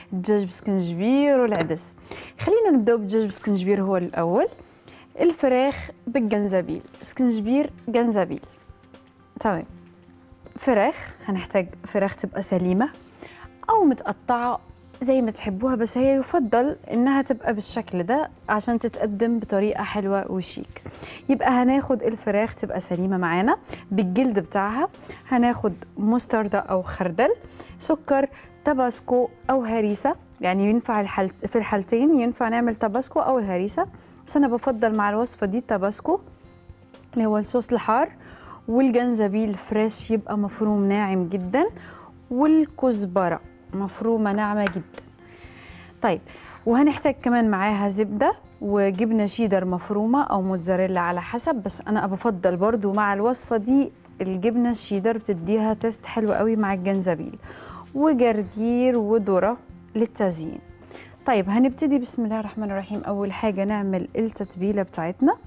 الدجاج بسكنجبير والعدس خلينا نبداو بالدجاج بسكنجبير هو الاول الفراخ بالجنزبيل سكنجبير جنزبيل تمام فراخ هنحتاج فراخ تبقى سليمه او متقطعه زي ما تحبوها بس هي يفضل انها تبقى بالشكل ده عشان تتقدم بطريقه حلوه وشيك يبقى هناخد الفراخ تبقى سليمه معانا بالجلد بتاعها هناخد مستردة او خردل سكر تباسكو او هريسه يعني ينفع الحل... في الحالتين ينفع نعمل تباسكو او الهريسه بس انا بفضل مع الوصفه دي التباسكو اللي هو الصوص الحار والجنزبيل فريش يبقى مفروم ناعم جدا والكزبره مفرومه ناعمه جدا طيب وهنحتاج كمان معاها زبده وجبنه شيدر مفرومه او موتزاريلا على حسب بس انا بفضل برضو مع الوصفه دي الجبنه الشيدر بتديها تيست حلو قوي مع الجنزبيل وجرجير وذره للتزيين طيب هنبتدي بسم الله الرحمن الرحيم اول حاجه نعمل التتبيله بتاعتنا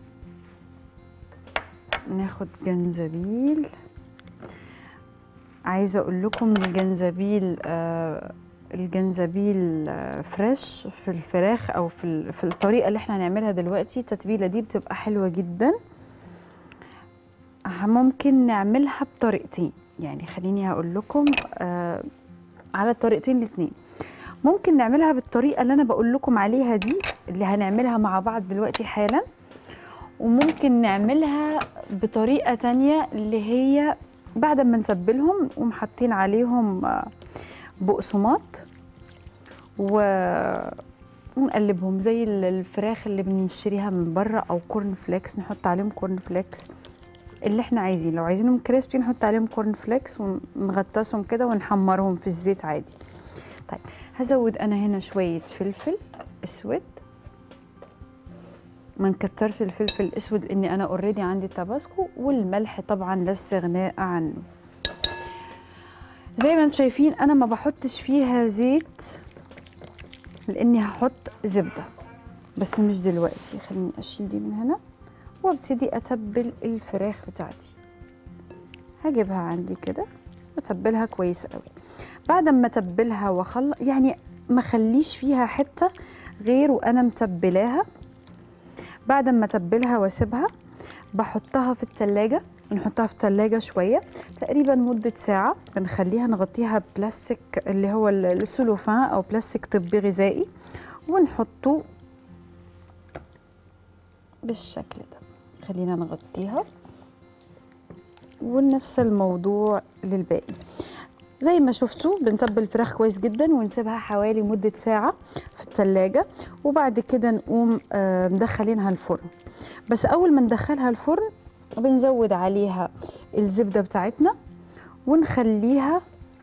ناخد جنزبيل عايزه اقول لكم الجنزبيل آه الجنزبيل آه فريش في الفراخ او في في الطريقه اللي احنا هنعملها دلوقتي التتبيله دي بتبقى حلوه جدا ممكن نعملها بطريقتين يعني خليني هقول لكم آه على الطريقتين الاثنين ممكن نعملها بالطريقه اللي انا بقول لكم عليها دي اللي هنعملها مع بعض دلوقتي حالا وممكن نعملها بطريقه تانية اللي هي بعد ما نتبلهم نقوم حاطين عليهم بقسماط و ونقلبهم زي الفراخ اللي بنشتريها من بره او كورن فليكس نحط عليهم كورن فليكس اللي احنا عايزين لو عايزينهم كريسبي نحط عليهم كورن فليكس ونغطسهم كده ونحمرهم في الزيت عادي طيب هزود انا هنا شويه فلفل اسود ما نكترش الفلفل الاسود لاني انا اوريدي عندي تاباسكو والملح طبعا لا استغناء عنه زي ما انتم شايفين انا ما بحطش فيها زيت لاني هحط زبده بس مش دلوقتي خليني اشيل دي من هنا وابتدي اتبل الفراخ بتاعتي هجيبها عندي كده واتبلها كويس قوي بعد ما اتبلها واخلص يعني ما خليش فيها حته غير وانا متبلاها بعد ما اتبلها واسيبها بحطها في التلاجة نحطها في التلاجة شوية تقريبا مدة ساعة بنخليها نغطيها بلاستيك اللي هو السلوفان أو بلاستيك طبي غذائي ونحطه بالشكل ده خلينا نغطيها ونفس الموضوع للباقي زي ما شفتوا بنتبل الفراخ كويس جدا ونسيبها حوالي مدة ساعة في التلاجة وبعد كده نقوم مدخلينها الفرن بس أول ما ندخلها الفرن بنزود عليها الزبدة بتاعتنا ونخليها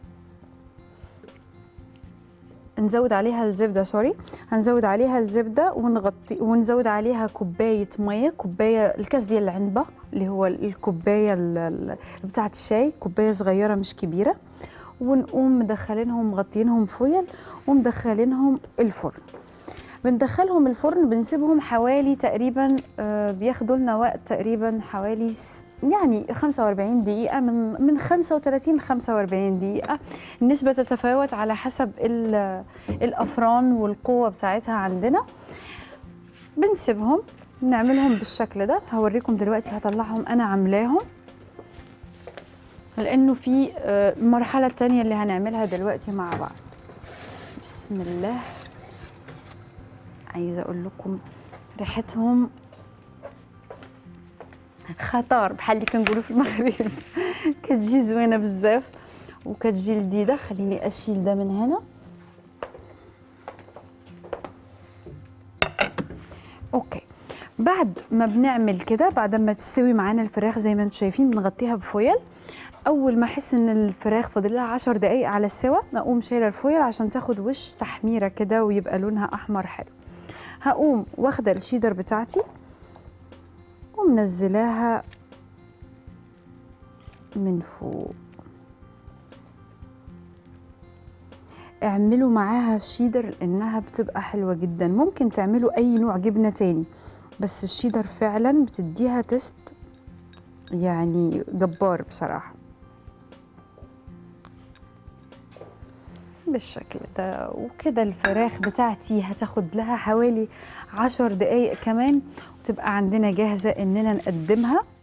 نزود عليها الزبده سوري هنزود عليها الزبده ونغطي ونزود عليها كوبايه ميه كوبايه الكاس ديال العنبه اللي هو الكوبايه بتاعه الشاي كوبايه صغيره مش كبيره ونقوم مدخلينهم مغطينهم فويل ومدخلينهم الفرن بندخلهم الفرن بنسيبهم حوالي تقريبا آه بياخدوا لنا وقت تقريبا حوالي يعني 45 دقيقة من من 35 ل 45 دقيقة النسبة تتفاوت على حسب الأفران والقوة بتاعتها عندنا بنسيبهم نعملهم بالشكل ده هوريكم دلوقتي هطلعهم أنا عاملاهم لأنه في المرحلة التانية اللي هنعملها دلوقتي مع بعض بسم الله عايزه اقول لكم ريحتهم خطر بحال اللي كنقولوا في المغرب كتجي زوينه بزاف وكتجي لذيذه خليني اشيل ده من هنا اوكي بعد ما بنعمل كده بعد ما تستوي معانا الفراخ زي ما انتم شايفين بنغطيها بفويل اول ما احس ان الفراخ فاضل لها 10 دقايق على السوا اقوم شايله الفويل عشان تاخد وش تحميره كده ويبقى لونها احمر حلو هقوم واخده الشيدر بتاعتي ومنزلاها من فوق اعملوا معاها الشيدر لانها بتبقى حلوه جدا ممكن تعملوا اي نوع جبنه تاني بس الشيدر فعلا بتديها تيست يعني جبار بصراحه بالشكل ده وكده الفراخ بتاعتي هتاخد لها حوالي عشر دقايق كمان وتبقى عندنا جاهزة اننا نقدمها